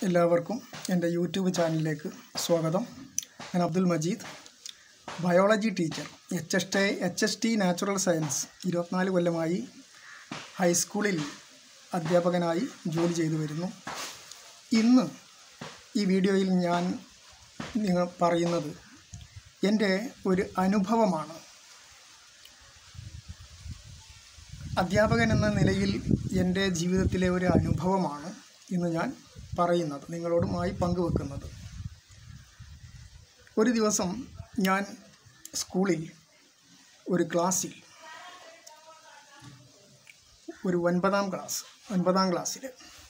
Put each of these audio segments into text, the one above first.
എല്ലാവർക്കും എൻ്റെ യൂട്യൂബ് ചാനലിലേക്ക് സ്വാഗതം ഞാൻ Abdul Majeed biology teacher H S T H S T natural science ഇരുപത്തിനാല് കൊല്ലമായി ഹൈസ്കൂളിൽ അധ്യാപകനായി ജോലി ചെയ്തു വരുന്നു ഇന്ന് ഈ വീഡിയോയിൽ ഞാൻ നിങ്ങൾ പറയുന്നത് എൻ്റെ ഒരു അനുഭവമാണ് അധ്യാപകൻ എന്ന നിലയിൽ എൻ്റെ ജീവിതത്തിലെ ഒരു അനുഭവമാണ് ഇന്ന് ഞാൻ പറയുന്നത് നിങ്ങളോടുമായി പങ്കുവെക്കുന്നത് ഒരു ദിവസം ഞാൻ സ്കൂളിൽ ഒരു ക്ലാസ്സിൽ ഒരു ഒൻപതാം ക്ലാസ് ഒൻപതാം ക്ലാസ്സിൽ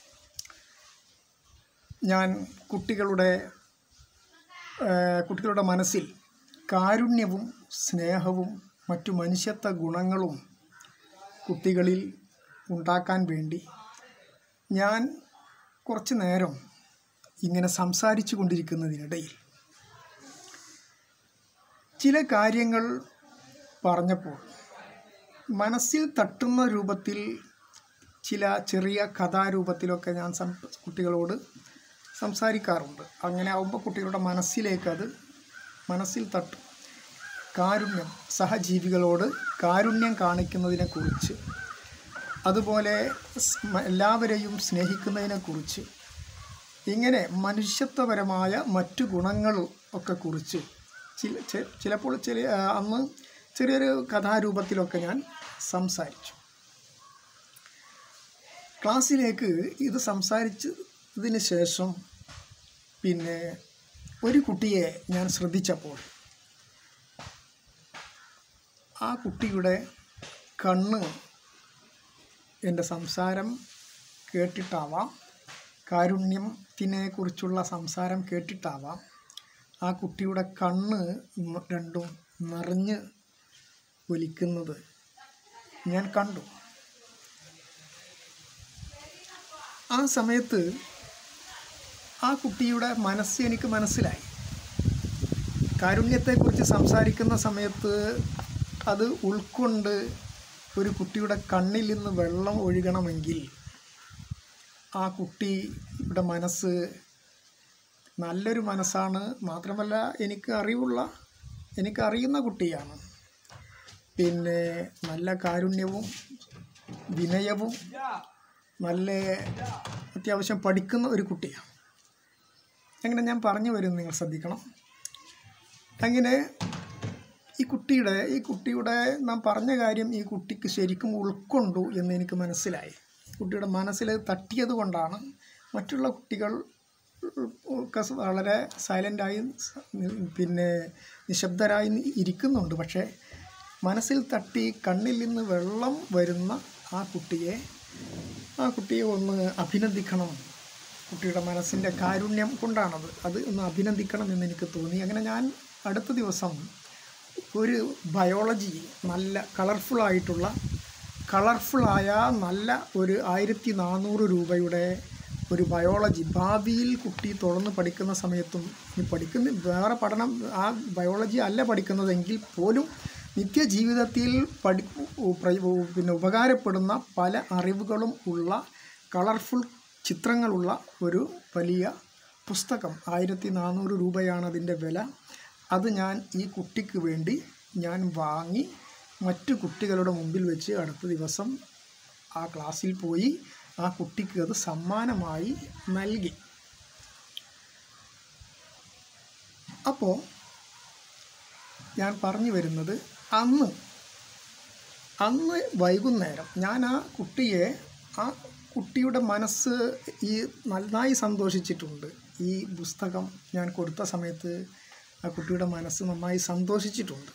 ഞാൻ കുട്ടികളുടെ ഏഹ്, കുട്ടികളുടെ മനസ്സിൽ കാരുണ്യവും സ്നേഹവും മറ്റു മനുഷ്യത്വ ഗുണങ്ങളും കുട്ടികളിൽ ഉണ്ടാക്കാൻ വേണ്ടി ഞാൻ കുറച്ച് നേരം ഇങ്ങനെ സംസാരിച്ചു കൊണ്ടിരിക്കുന്നതിനിടയിൽ ചില കാര്യങ്ങൾ പറഞ്ഞപ്പോൾ മനസ്സിൽ തട്ടുന്ന രൂപത്തിൽ ചില ചെറിയ കഥാരൂപത്തിലൊക്കെ ഞാൻ സം കുട്ടികളോട് സംസാരിക്കാറുണ്ട് അങ്ങനെ ആവുമ്പോൾ കുട്ടികളുടെ മനസ്സിലേക്ക് അത് മനസ്സിൽ തട്ടും കാരുണ്യം സഹജീവികളോട് കാരുണ്യം കാണിക്കുന്നതിനെക്കുറിച്ച് അതുപോലെ സ്- എല്ലാവരെയും സ്നേഹിക്കുന്നതിനെക്കുറിച്ച് ഇങ്ങനെ മനുഷ്യത്വപരമായ മറ്റു ഗുണങ്ങൾ ഒക്കെ കുറിച്ച് ചില ചെ- ചിലപ്പോൾ ചില ആ, അന്ന് ചെറിയൊരു കഥാരൂപത്തിലൊക്കെ ഞാൻ സംസാരിച്ചു ക്ലാസ്സിലേക്ക് ഇത് സംസാരിച്ചതിന് ശേഷം പിന്നെ ഒരു കുട്ടിയെ ഞാൻ ശ്രദ്ധിച്ചപ്പോൾ ആ കുട്ടിയുടെ കണ്ണ് എൻ്റെ സംസാരം കേട്ടിട്ടാവാം കാരുണ്യത്തിനെ കുറിച്ചുള്ള സംസാരം കേട്ടിട്ടാവാം ആ കുട്ടിയുടെ കണ്ണ് ന- രണ്ടും നിറഞ്ഞ് ഒലിക്കുന്നത് ഞാൻ കണ്ടു ആ സമയത്ത് ആ കുട്ടിയുടെ മനസ്സ് എനിക്ക് മനസ്സിലായി കാരുണ്യത്തെക്കുറിച്ച് സംസാരിക്കുന്ന സമയത്ത് അത് ഉൾക്കൊണ്ട് ഒരു കുട്ടിയുടെ കണ്ണിൽ നിന്ന് വെള്ളം ഒഴുകണമെങ്കിൽ ആ കുട്ടിയുടെ മനസ്സ് നല്ലൊരു മനസ്സാണ് മാത്രമല്ല എനിക്ക് അറിവുള്ള എനിക്കറിയുന്ന കുട്ടിയാണ് പിന്നെ നല്ല കാരുണ്യവും വിനയവും നല്ല അത്യാവശ്യം പഠിക്കുന്ന ഒരു കുട്ടിയാണ് അങ്ങനെ ഞാൻ പറഞ്ഞു വരും നിങ്ങൾ ശ്രദ്ധിക്കണം അങ്ങനെ ഈ കുട്ടിയുടെ ഈ കുട്ടിയുടെ നാം പറഞ്ഞ കാര്യം ഈ കുട്ടിക്ക് ശരിക്കും ഉൾക്കൊണ്ടു എന്ന് എനിക്ക് മനസ്സിലായി കുട്ടിയുടെ മനസ്സിൽ തട്ടിയത് കൊണ്ടാണ് മറ്റുള്ള കുട്ടികൾ ഒക്കെ വളരെ സൈലൻ്റായി പിന്നെ നിശബ്ദരായി ഇരിക്കുന്നുണ്ട് പക്ഷേ മനസ്സിൽ തട്ടി കണ്ണിൽ നിന്ന് വെള്ളം വരുന്ന ആ കുട്ടിയെ ആ കുട്ടിയെ ഒന്ന് അഭിനന്ദിക്കണം കുട്ടിയുടെ മനസ്സിൻ്റെ കാരുണ്യം കൊണ്ടാണത് അത് ഒന്ന് അഭിനന്ദിക്കണം എന്ന് എനിക്ക് തോന്നി അങ്ങനെ ഞാൻ അടുത്ത ദിവസം ഒരു ബയോളജി നല്ല കളർഫുള്ളായിട്ടുള്ള കളർഫുള്ളായ നല്ല ഒരു ആയിരത്തി നാനൂറ് രൂപയുടെ ഒരു ബയോളജി ഭാവിയിൽ കുട്ടി തുടർന്ന് പഠിക്കുന്ന സമയത്തും ഈ പഠിക്കുന്ന വേറെ പഠനം ആ ബയോളജി അല്ല പഠിക്കുന്നതെങ്കിൽ പോലും നിത്യജീവിതത്തിൽ പഠി പ്ര- പിന്നെ ഉപകാരപ്പെടുന്ന പല അറിവുകളും ഉള്ള കളർഫുൾ ചിത്രങ്ങളുള്ള ഒരു വലിയ പുസ്തകം ആയിരത്തി നാനൂറ് രൂപയാണ് അതിൻ്റെ വില അത് ഞാൻ ഈ കുട്ടിക്ക് വേണ്ടി ഞാൻ വാങ്ങി മറ്റു കുട്ടികളുടെ മുമ്പിൽ വെച്ച് അടുത്ത ദിവസം ആ ക്ലാസ്സിൽ പോയി ആ കുട്ടിക്ക് അത് സമ്മാനമായി നൽകി അപ്പോൾ ഞാൻ പറഞ്ഞു വരുന്നത് അന്ന് അന്ന് വൈകുന്നേരം ഞാൻ ആ കുട്ടിയെ ആ കുട്ടിയുടെ മനസ്സ് ഈ നന്നായി സന്തോഷിച്ചിട്ടുണ്ട് ഈ പുസ്തകം ഞാൻ കൊടുത്ത സമയത്ത് ആ കുട്ടിയുടെ മനസ്സ് നന്നായി സന്തോഷിച്ചിട്ടുണ്ട്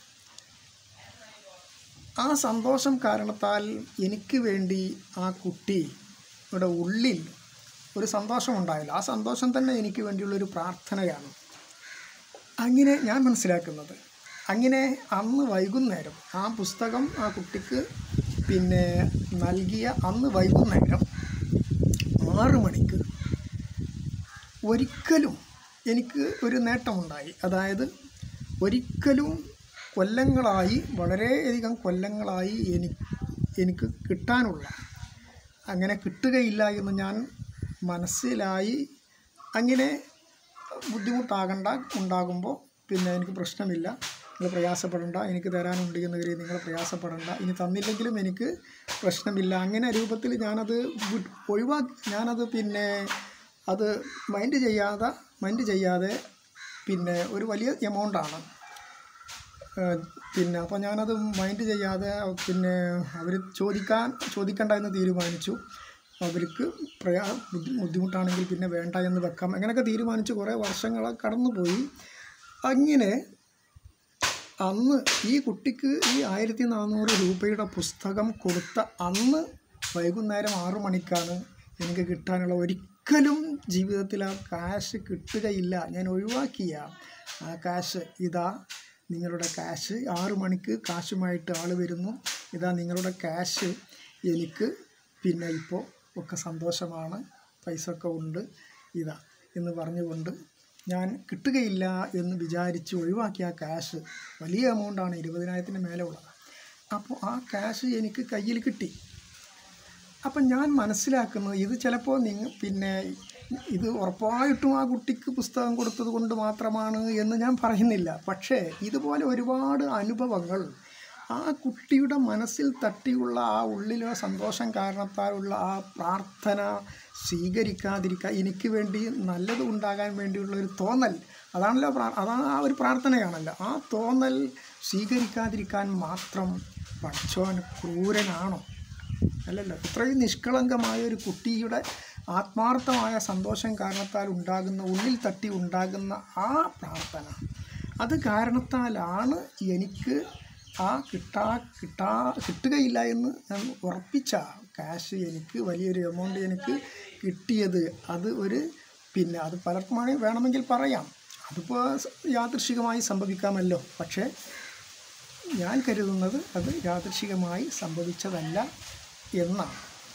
ആ സന്തോഷം കാരണത്താൽ എനിക്ക് വേണ്ടി ആ കുട്ടിയുടെ ഉള്ളിൽ ഒരു സന്തോഷമുണ്ടായില്ല ആ സന്തോഷം തന്നെ എനിക്ക് വേണ്ടിയുള്ളൊരു പ്രാർത്ഥനയാണ് അങ്ങനെ ഞാൻ മനസ്സിലാക്കുന്നത് അങ്ങനെ അന്ന് വൈകുന്നേരം ആ പുസ്തകം ആ കുട്ടിക്ക് പിന്നെ നൽകിയ അന്ന് വൈകുന്നേരം ആറ് മണിക്ക് ഒരിക്കലും എനിക്ക് ഒരു നേട്ടമുണ്ടായി അതായത് ഒരിക്കലും കൊല്ലങ്ങളായി വളരെയധികം കൊല്ലങ്ങളായി എനി എനിക്ക് കിട്ടാനുള്ള അങ്ങനെ കിട്ടുകയില്ല എന്ന് ഞാൻ മനസ്സിലായി അങ്ങനെ ബുദ്ധിമുട്ടാകണ്ട ഉണ്ടാകുമ്പോൾ പിന്നെ എനിക്ക് പ്രശ്നമില്ല നിങ്ങൾ പ്രയാസപ്പെടണ്ട എനിക്ക് തരാനുണ്ട് എന്ന് കരുതി നിങ്ങൾ പ്രയാസപ്പെടണ്ട ഇനി തന്നില്ലെങ്കിലും എനിക്ക് പ്രശ്നമില്ല അങ്ങനെ രൂപത്തിൽ ഞാനത് വിട്ട് ഒഴിവാക്കി ഞാനത് പിന്നെ അത് മൈൻഡ് ചെയ്യാതെ മൈൻഡ് ചെയ്യാതെ പിന്നെ ഒരു വലിയ എമൗണ്ടാണ് പിന്നെ അപ്പോൾ ഞാനത് മൈൻഡ് ചെയ്യാതെ പിന്നെ അവർ ചോദിക്കാൻ ചോദിക്കണ്ട എന്ന് തീരുമാനിച്ചു അവർക്ക് പ്രയാ ബുദ്ധി ബുദ്ധിമുട്ടാണെങ്കിൽ പിന്നെ വേണ്ട എന്ന് വെക്കാം അങ്ങനെയൊക്കെ തീരുമാനിച്ച് കുറേ വർഷങ്ങൾ കടന്നുപോയി അങ്ങനെ അന്ന് ഈ കുട്ടിക്ക് ഈ ആയിരത്തി നാനൂറ് രൂപയുടെ പുസ്തകം കൊടുത്ത അന്ന് വൈകുന്നേരം ആറു മണിക്കാണ് എനിക്ക് കിട്ടാനുള്ള ഒരിക്കലും ജീവിതത്തിൽ ആ കാശ് കിട്ടുകയില്ല ഞാൻ ഒഴിവാക്കിയ ആ കാശ് ഇതാ നിങ്ങളുടെ കാശ് ആറു മണിക്ക് കാശുമായിട്ട് ആൾ വരുന്നു ഇതാ നിങ്ങളുടെ കാശ് എനിക്ക് പിന്നെ ഇപ്പോൾ ഒക്കെ സന്തോഷമാണ് പൈസ ഒക്കെ ഉണ്ട് ഇതാ എന്ന് പറഞ്ഞുകൊണ്ട് ഞാൻ കിട്ടുകയില്ല എന്ന് വിചാരിച്ച് ഒഴിവാക്കിയ ആ ക്യാഷ് വലിയ എമൗണ്ടാണ് ഇരുപതിനായിരത്തിന് മേലെ ഉള്ളത് അപ്പോൾ ആ ക്യാഷ് എനിക്ക് കയ്യിൽ കിട്ടി അപ്പം ഞാൻ മനസ്സിലാക്കുന്നത് ഇത് ചിലപ്പോൾ നിങ്ങൾ പിന്നെ ഇത് ഉറപ്പായിട്ടും ആ കുട്ടിക്ക് പുസ്തകം കൊടുത്തത് കൊണ്ട് മാത്രമാണ് എന്ന് ഞാൻ പറയുന്നില്ല പക്ഷേ ഇതുപോലെ ഒരുപാട് അനുഭവങ്ങൾ ആ കുട്ടിയുടെ മനസ്സിൽ തട്ടിയുള്ള ആ ഉള്ളിലെ സന്തോഷം കാരണത്താലുള്ള ആ പ്രാർത്ഥന സ്വീകരിക്കാതിരിക്കാൻ എനിക്ക് വേണ്ടി നല്ലത് ഉണ്ടാകാൻ വേണ്ടിയുള്ള ഒരു തോന്നൽ അതാണല്ലോ പ്രാ അതാണ് ആ ഒരു പ്രാർത്ഥനയാണല്ലോ ആ തോന്നൽ സ്വീകരിക്കാതിരിക്കാൻ മാത്രം പഠിച്ചോൻ ക്രൂരനാണോ അല്ലല്ലോ ഇത്രയും നിഷ്കളങ്കമായ ഒരു കുട്ടിയുടെ ആത്മാർത്ഥമായ സന്തോഷം കാരണത്താൽ ഉണ്ടാകുന്ന ഉള്ളിൽ തട്ടി ഉണ്ടാകുന്ന ആ പ്രാർത്ഥന അത് കാരണത്താലാണ് എനിക്ക് ആ കിട്ടാ കിട്ടാ കിട്ടുകയില്ല എന്ന് ഞാൻ ഉറപ്പിച്ച ക്യാഷ് എനിക്ക് വലിയൊരു എമൗണ്ട് എനിക്ക് കിട്ടിയത് അത് ഒരു പിന്നെ അത് പലർക്കും വേണമെങ്കിൽ വേണമെങ്കിൽ പറയാം അതിപ്പോൾ യാദൃശികമായി സംഭവിക്കാമല്ലോ പക്ഷേ ഞാൻ കരുതുന്നത് അത് യാദൃശികമായി സംഭവിച്ചതല്ല എന്നാണ്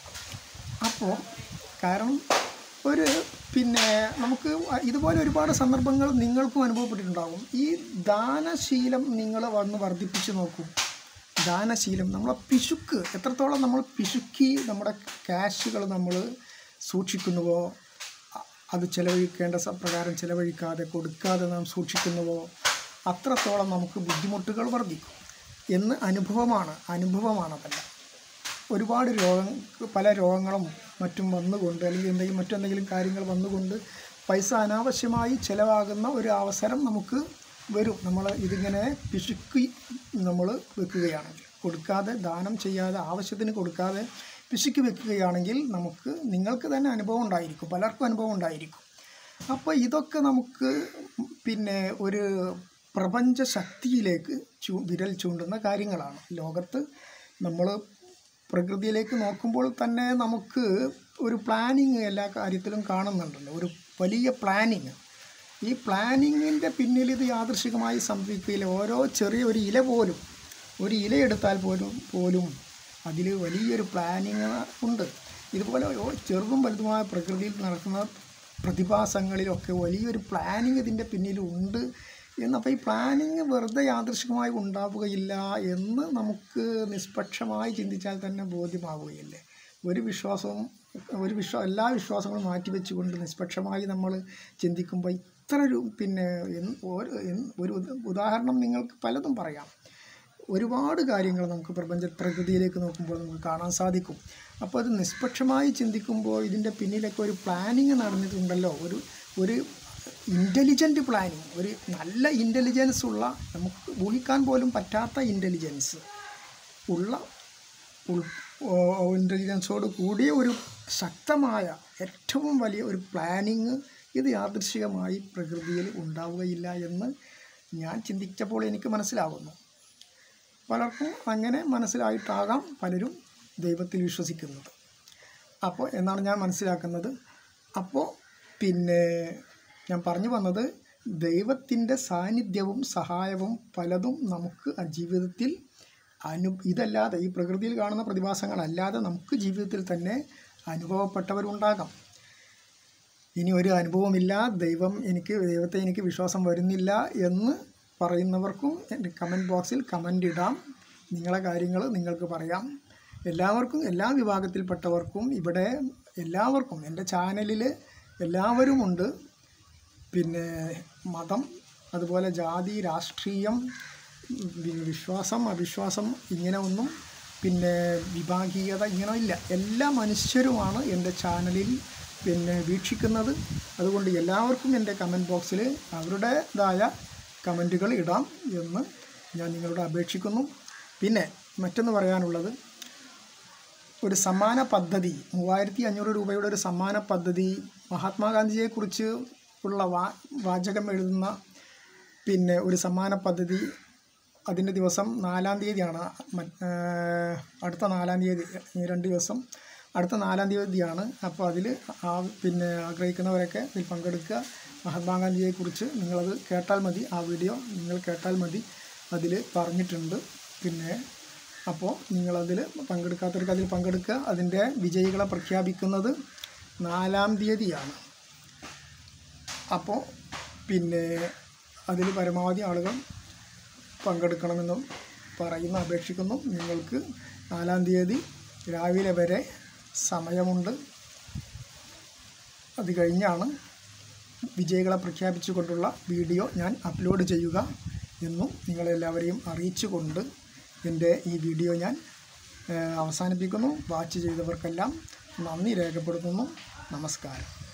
അപ്പോൾ കാരണം ഒരു പിന്നെ നമുക്ക് ഇതുപോലെ ഒരുപാട് സന്ദർഭങ്ങൾ നിങ്ങൾക്കും അനുഭവപ്പെട്ടിട്ടുണ്ടാകും ഈ ദാനശീലം നിങ്ങൾ വന്ന് വർദ്ധിപ്പിച്ച് നോക്കൂ ദാനശീലം നമ്മളെ പിശുക്ക് എത്രത്തോളം നമ്മൾ പിശുക്കി നമ്മുടെ ക്യാഷുകൾ നമ്മൾ സൂക്ഷിക്കുന്നുവോ അ- അത് ചിലവഴിക്കേണ്ട സ- പ്രകാരം ചിലവഴിക്കാതെ കൊടുക്കാതെ നാം സൂക്ഷിക്കുന്നുവോ അത്രത്തോളം നമുക്ക് ബുദ്ധിമുട്ടുകൾ വർദ്ധിക്കും എന്ന് അനുഭവമാണ് അനുഭവമാണതല്ല ഒരുപാട് രോഗം പല രോഗങ്ങളും മറ്റും വന്നുകൊണ്ട് അല്ലെങ്കിൽ എന്തെങ്കിലും മറ്റെന്തെങ്കിലും കാര്യങ്ങൾ വന്നുകൊണ്ട് പൈസ അനാവശ്യമായി ചിലവാകുന്ന ഒരു അവസരം നമുക്ക് വരും നമ്മൾ ഇതിങ്ങനെ പിശുക്കി നമ്മൾ വെക്കുകയാണെങ്കിൽ കൊടുക്കാതെ ദാനം ചെയ്യാതെ ആവശ്യത്തിന് കൊടുക്കാതെ പിശുക്കി വെക്കുകയാണെങ്കിൽ നമുക്ക് നിങ്ങൾക്ക് തന്നെ അനുഭവം ഉണ്ടായിരിക്കും പലർക്കും അനുഭവം ഉണ്ടായിരിക്കും അപ്പോൾ ഇതൊക്കെ നമുക്ക് പിന്നെ ഒരു പ്രപഞ്ച ശക്തിയിലേക്ക് ചൂ വിരൽ ചൂണ്ടുന്ന കാര്യങ്ങളാണ് ലോകത്ത് നമ്മൾ പ്രകൃതിയിലേക്ക് നോക്കുമ്പോൾ തന്നെ നമുക്ക് ഒരു പ്ലാനിങ് എല്ലാ കാര്യത്തിലും കാണുന്നുണ്ടല്ലോ ഒരു വലിയ പ്ലാനിങ് ഈ പ്ലാനിങ്ങിൻ്റെ പിന്നിൽ ഇത് യാദൃശികമായി സംഭവിക്കുകയില്ല ഓരോ ചെറിയ ഒരു ഇല പോലും ഒരു ഇല എടുത്താൽ പോലും പോലും അതിൽ വലിയൊരു പ്ലാനിങ് ഉണ്ട് ഇതുപോലെ ഓ- ചെറുതും വലുതുമായ പ്രകൃതിയിൽ നടക്കുന്ന പ്രതിഭാസങ്ങളിലൊക്കെ വലിയൊരു പ്ലാനിങ് ഇതിൻ്റെ പിന്നിലുണ്ട് എന്നപ്പോൾ ഈ പ്ലാനിങ് വെറുതെ യാദൃശികമായി ഉണ്ടാവുകയില്ല എന്ന് നമുക്ക് നിഷ്പക്ഷമായി ചിന്തിച്ചാൽ തന്നെ ബോധ്യമാവുകയില്ലേ ഒരു വിശ്വാസവും ഒരു വിശ്വാ എല്ലാ വിശ്വാസങ്ങളും മാറ്റിവെച്ചുകൊണ്ട് നിഷ്പക്ഷമായി നമ്മൾ ചിന്തിക്കുമ്പോൾ ഇത്ര ഒരു പിന്നെ എൻ- ഒരു എൻ- ഒരു ഉദ- ഉദാഹരണം നിങ്ങൾക്ക് പലതും പറയാം ഒരുപാട് കാര്യങ്ങൾ നമുക്ക് പ്രപഞ്ച പ്രകൃതിയിലേക്ക് നോക്കുമ്പോൾ നമുക്ക് കാണാൻ സാധിക്കും അപ്പോൾ അത് നിഷ്പക്ഷമായി ചിന്തിക്കുമ്പോൾ ഇതിൻ്റെ പിന്നിലൊക്കെ ഒരു പ്ലാനിങ് നടന്നിട്ടുണ്ടല്ലോ ഒരു ഒരു ഇൻ്റലിജൻറ്റ് പ്ലാനിങ് ഒരു നല്ല ഇൻ്റലിജൻസ് ഉള്ള നമുക്ക് ഊഹിക്കാൻ പോലും പറ്റാത്ത ഇൻ്റലിജൻസ് ഉള്ള ഇൻ്റലിജൻസോട് കൂടിയ ഒരു ശക്തമായ ഏറ്റവും വലിയ ഒരു പ്ലാനിങ് ഇത് യാദൃശികമായി പ്രകൃതിയിൽ ഉണ്ടാവുകയില്ല എന്ന് ഞാൻ ചിന്തിച്ചപ്പോൾ എനിക്ക് മനസ്സിലാവുന്നു പലർക്കും അങ്ങനെ മനസ്സിലായിട്ടാകാം പലരും ദൈവത്തിൽ വിശ്വസിക്കുന്നത് അപ്പോൾ എന്നാണ് ഞാൻ മനസ്സിലാക്കുന്നത് അപ്പോൾ പിന്നെ ഞാൻ പറഞ്ഞു വന്നത് ദൈവത്തിൻ്റെ സാന്നിധ്യവും സഹായവും പലതും നമുക്ക് ആ ജീവിതത്തിൽ അനു ഇതല്ലാതെ ഈ പ്രകൃതിയിൽ കാണുന്ന പ്രതിഭാസങ്ങളല്ലാതെ നമുക്ക് ജീവിതത്തിൽ തന്നെ അനുഭവപ്പെട്ടവരുണ്ടാകാം ഇനി ഒരു അനുഭവമില്ല ദൈവം എനിക്ക് ദൈവത്തെ എനിക്ക് വിശ്വാസം വരുന്നില്ല എന്ന് പറയുന്നവർക്കും എൻ്റെ കമൻറ്റ് ബോക്സിൽ കമൻ്റ് ഇടാം നിങ്ങളെ കാര്യങ്ങൾ നിങ്ങൾക്ക് പറയാം എല്ലാവർക്കും എല്ലാ വിഭാഗത്തിൽപ്പെട്ടവർക്കും ഇവിടെ എല്ലാവർക്കും എൻ്റെ ചാനലിൽ എല്ലാവരുമുണ്ട് പിന്നെ മതം അതുപോലെ ജാതി രാഷ്ട്രീയം വി- വിശ്വാസം അവിശ്വാസം ഇങ്ങനെ ഒന്നും പിന്നെ വിഭാഗീയത ഇങ്ങനെ ഇല്ല എല്ലാ മനുഷ്യരുമാണ് എൻ്റെ ചാനലിൽ പിന്നെ വീക്ഷിക്കുന്നത് അതുകൊണ്ട് എല്ലാവർക്കും എൻ്റെ കമൻറ്റ് ബോക്സിൽ അവരുടേതായ കമൻറ്റുകൾ ഇടാം എന്ന് ഞാൻ നിങ്ങളോട് അപേക്ഷിക്കുന്നു പിന്നെ മറ്റൊന്ന് പറയാനുള്ളത് ഒരു സമ്മാന പദ്ധതി മൂവായിരത്തി അഞ്ഞൂറ് രൂപയുടെ ഒരു സമ്മാന പദ്ധതി മഹാത്മാഗാന്ധിയെക്കുറിച്ച് ഉള്ള വാ വാചകം എഴുതുന്ന പിന്നെ ഒരു സമ്മാന പദ്ധതി അതിൻ്റെ ദിവസം നാലാം തീയതിയാണ് മ- ഏഹ് അടുത്ത നാലാം തീയതി ഈ രണ്ട് ദിവസം അടുത്ത നാലാം തീയതിയാണ് അപ്പോൾ അതിൽ ആ പിന്നെ ആഗ്രഹിക്കുന്നവരൊക്കെ ഇതിൽ പങ്കെടുക്കുക മഹാത്മാഗാന്ധിയെക്കുറിച്ച് നിങ്ങളത് കേട്ടാൽ മതി ആ വീഡിയോ നിങ്ങൾ കേട്ടാൽ മതി അതിൽ പറഞ്ഞിട്ടുണ്ട് പിന്നെ അപ്പോൾ നിങ്ങളതിൽ പങ്കെടുക്കാത്തവർക്ക് അതിൽ പങ്കെടുക്കുക അതിൻ്റെ വിജയികളെ പ്രഖ്യാപിക്കുന്നത് നാലാം തീയതിയാണ് അപ്പോൾ പിന്നെ അതിൽ പരമാവധി ആളുകൾ പങ്കെടുക്കണമെന്നും പറയുന്നു അപേക്ഷിക്കുന്നു നിങ്ങൾക്ക് നാലാം തീയതി രാവിലെ വരെ സമയമുണ്ട് അത് കഴിഞ്ഞാണ് വിജയികളെ പ്രഖ്യാപിച്ചുകൊണ്ടുള്ള വീഡിയോ ഞാൻ അപ്ലോഡ് ചെയ്യുക എന്നും നിങ്ങളെല്ലാവരെയും അറിയിച്ചുകൊണ്ട് എൻ്റെ ഈ വീഡിയോ ഞാൻ ഏഹ്, അവസാനിപ്പിക്കുന്നു വാച്ച് ചെയ്തവർക്കെല്ലാം നന്ദി രേഖപ്പെടുത്തുന്നു നമസ്കാരം